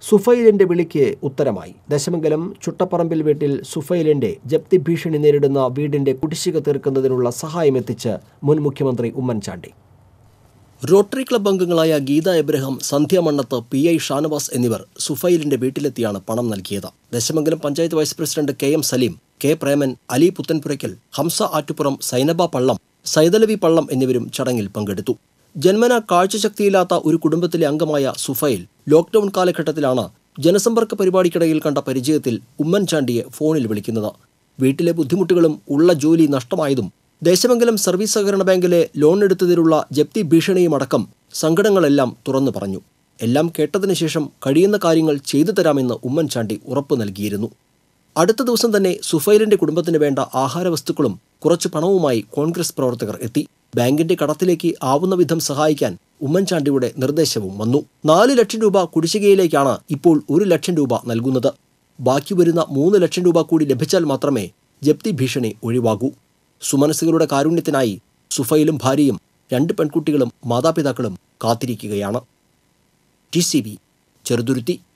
സുഫൈലിന്റെ വിളിക്ക് ഉത്തരമായി ദശമംഗലം ചുട്ടപ്പറമ്പിൽ വീട്ടിൽ സുഫൈലിന്റെ ജപ്തി ഭീഷണി നേരിടുന്ന വീടിന്റെ കുടിശ്ശിക തീർക്കുന്നതിനുള്ള സഹായം എത്തിച്ച് മുൻ മുഖ്യമന്ത്രി ഉമ്മൻചാണ്ടി റോട്ടറി ക്ലബ് അംഗങ്ങളായ Geetha Abraham Sandhya Mannath P I Shanavas എന്നിവർ സുഫൈലിന്റെ വീട്ടിലെത്തിയാണ് പണം നൽകിയത് Dasamangalam panchayat vice president K M Saleem K Preman Ali Puthanpurakkal Hamza Attupuram Sainaba Pallam Saithalavi Pallam എന്നിവരും ചടങ്ങിൽ പങ്കെടുത്തു ജന്മന കാഴ്ചശക്തിയില്ലാത്ത ഒരു കുടുംബത്തിലെ അംഗമായ സുഫൈൽ ലോക്ക്ഡൌൺ കാലഘട്ടത്തിലാണ് ജനസമ്പർക്ക പരിപാടിക്കിടയിൽ കണ്ട പരിചയത്തിൽ ഉമ്മൻചാണ്ടിയെ ഫോണിൽ വിളിക്കുന്നത് വീട്ടിലെ ബുദ്ധിമുട്ടുകളും ഉള്ള ജോലി നഷ്ടമായതും ദേശമംഗലം സർവീസ് സഹകരണ ബാങ്കിലെ ലോൺ എടുത്തതിലുള്ള ജപ്തി ഭീഷണിയുമടക്കം സങ്കടങ്ങളെല്ലാം തുറന്നു പറഞ്ഞു എല്ലാം കേട്ടതിനു ശേഷം കഴിയുന്ന കാര്യങ്ങൾ ചെയ്തു തരാമെന്ന് ഉമ്മൻചാണ്ടി ഉറപ്പു നൽകിയിരുന്നു അടുത്ത ദിവസം തന്നെ സുഫൈലിന്റെ കുടുംബത്തിന് വേണ്ട ആഹാര വസ്തുക്കളും കുറച്ച് പണവുമായി കോൺഗ്രസ് പ്രവർത്തകർ എത്തി ബാങ്കിന്റെ കടത്തിലേക്ക് ആവുന്ന വിധം സഹായിക്കാൻ ഉമ്മൻചാണ്ടിയുടെ നിർദ്ദേശവും വന്നു നാല് ലക്ഷം രൂപ കുടിശ്ശികയിലേക്കാണ് ഇപ്പോൾ ഒരു ലക്ഷം രൂപ നൽകുന്നത് ബാക്കി വരുന്ന മൂന്ന് ലക്ഷം രൂപ കൂടി ലഭിച്ചാൽ മാത്രമേ ജപ്തി ഭീഷണി ഒഴിവാകൂ സുമനസ്സുകളുടെ കാരുണ്യത്തിനായി സുഫൈലും ഭാര്യയും രണ്ട് പെൺകുട്ടികളും മാതാപിതാക്കളും കാത്തിരിക്കുകയാണ് ടി സി ബി ചെറുതുരുത്തി